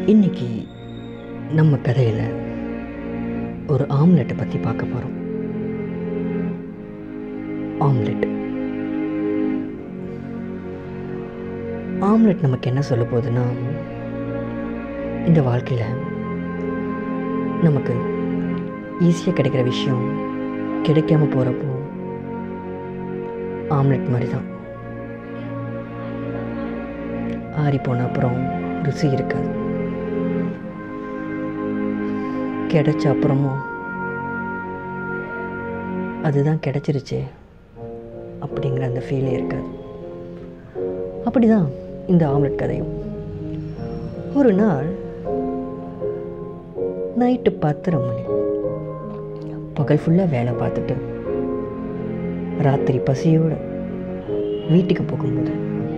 இன்னைக்கு நம்ம கதையில் ஒரு ஆம்லெட்டை பற்றி பார்க்க போகிறோம் ஆம்லெட் ஆம்லெட் நமக்கு என்ன சொல்ல போகுதுன்னா இந்த வாழ்க்கையில் நமக்கு ஈஸியாக கிடைக்கிற விஷயம் கிடைக்காம போகிறப்போ ஆம்லெட் மாதிரி தான் ஆறி போன அப்புறம் ருசி இருக்காது கிடைச்ச அப்புறமும் அதுதான் கிடைச்சிருச்சே அப்படிங்கிற அந்த ஃபீலே இருக்காது அப்படிதான் இந்த ஆம்லெட் கதையும் ஒரு நாள் நைட்டு பத்தரை மணி பகல் ஃபுல்லாக வேலை பார்த்துட்டு ராத்திரி பசியோடு வீட்டுக்கு போகும்போது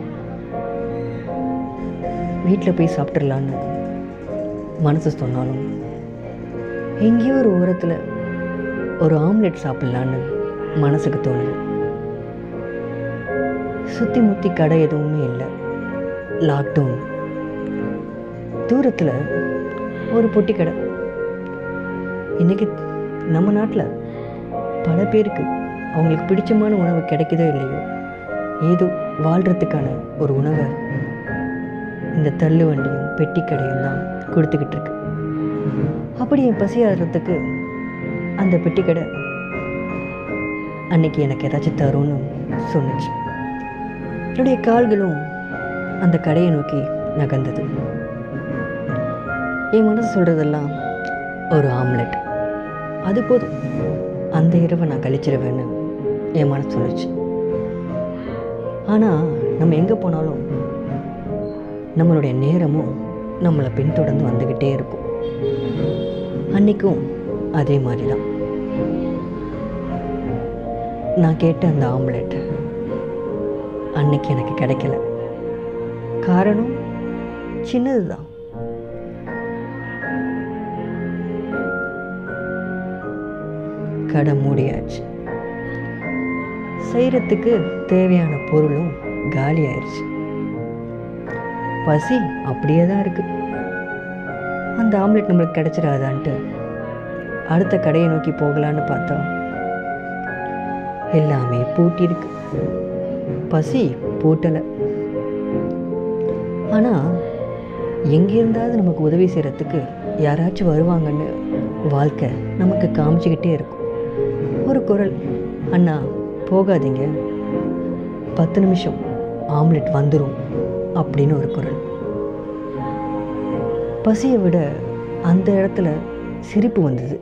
வீட்டில் போய் சாப்பிட்றலான்னு மனசு சொன்னாலும் எங்கேயோ ஒரு ஓரத்தில் ஒரு ஆம்லெட் சாப்பிட்லான்னு மனசுக்கு தோணுது சுற்றி முற்றி கடை எதுவுமே இல்லை லாக்டவுன் தூரத்தில் ஒரு பொட்டி கடை இன்றைக்கி நம்ம நாட்டில் பல பேருக்கு அவங்களுக்கு பிடிச்சமான உணவு கிடைக்குதோ இல்லையோ ஏதோ வாழ்கிறதுக்கான ஒரு உணவை இந்த தள்ளு வண்டியும் பெட்டி கடையும் தான் கொடுத்துக்கிட்டு இருக்கு அப்படி என் பசி ஆடுறதுக்கு அந்த பெட்டி கடை அன்னைக்கு எனக்கு ஏதாச்சும் தரும்னு சொன்னுச்சு என்னுடைய கால்களும் அந்த கடையை நோக்கி நகர்ந்தது என் மனசு சொல்கிறதெல்லாம் ஒரு ஆம்லெட் அது போதும் அந்த இரவை நான் கழிச்சிருவேன்னு என் மனசு சொல்லுச்சு ஆனால் நம்ம எங்கே போனாலும் நம்மளுடைய நேரமும் நம்மளை பின்தொடர்ந்து வந்துக்கிட்டே இருக்கும் அன்றைக்கும் அதே மாதிரி தான் நான் கேட்ட அந்த ஆம்லெட் அன்னைக்கு எனக்கு கிடைக்கல காரணம் சின்னது தான் கடை மூடியாச்சு செய்கிறதுக்கு தேவையான பொருளும் காலி ஆயிடுச்சு பசி அப்படியே தான் இருக்கு அந்த ஆம்லெட் நம்மளுக்கு கிடைச்சிடாதான்ட்டு அடுத்த கடையை நோக்கி போகலான்னு பார்த்தா எல்லாமே பூட்டியிருக்கு பசி பூட்டலை ஆனால் எங்கே இருந்தாவது நமக்கு உதவி செய்கிறதுக்கு யாராச்சும் வருவாங்கன்னு வாழ்க்கை நமக்கு காமிச்சிக்கிட்டே இருக்கும் ஒரு குரல் அண்ணா போகாதீங்க பத்து நிமிஷம் ஆம்லெட் வந்துடும் அப்படின்னு ஒரு குரல் பசியை விட அந்த இடத்துல சிரிப்பு வந்தது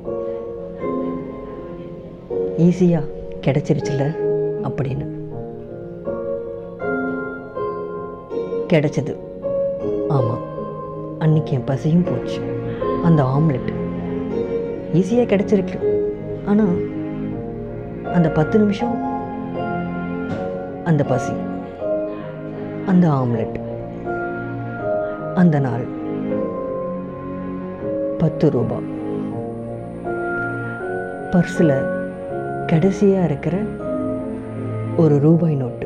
ஈஸியாக கிடைச்சிருச்சுல அப்படின்னு கிடைச்சது ஆமாம் அன்னைக்கு என் பசியும் போச்சு அந்த ஆம்லெட் ஈஸியாக கிடைச்சிருக்கு ஆனால் அந்த பத்து நிமிஷம் அந்த பசி அந்த ஆம்லெட் அந்த நாள் பத்து ரூபா பர்ஸில் கடைசியாக இருக்கிற ஒரு ரூபாய் நோட்டு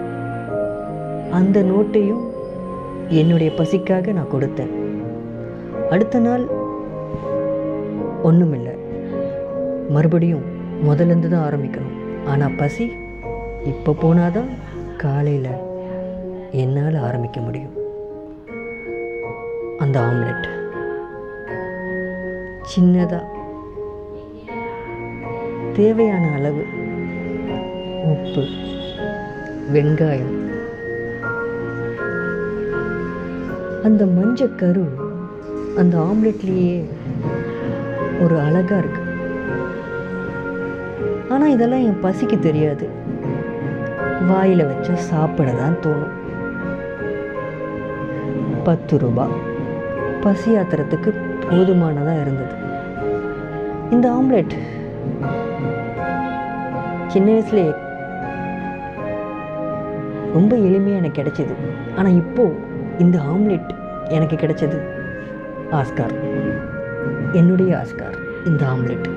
அந்த நோட்டையும் என்னுடைய பசிக்காக நான் கொடுத்தேன் அடுத்த நாள் ஒன்றுமில்லை மறுபடியும் முதலேருந்து தான் ஆரம்பிக்கணும் ஆனால் பசி இப்போ போனாதான் காலையில் என்னால் ஆரம்பிக்க முடியும் அந்த ஆம்லெட் சின்னதாக தேவையான அளவு உப்பு வெங்காயம் அந்த மஞ்சக்கரு அந்த ஆம்லெட்லேயே ஒரு அழகாக இருக்கு ஆனால் இதெல்லாம் என் பசிக்கு தெரியாது வாயில் வச்சு சாப்பிட தான் தோணும் பத்து ரூபா பசி ஆத்துறதுக்கு போதுமானதாக இருந்தது இந்த ஆம்லெட் சின்ன வயசுலேயே ரொம்ப எளிமையாக எனக்கு கிடைச்சிது ஆனால் இப்போது இந்த ஆம்லெட் எனக்கு கிடைச்சது ஆஸ்கார் என்னுடைய ஆஸ்கார் இந்த ஆம்லெட்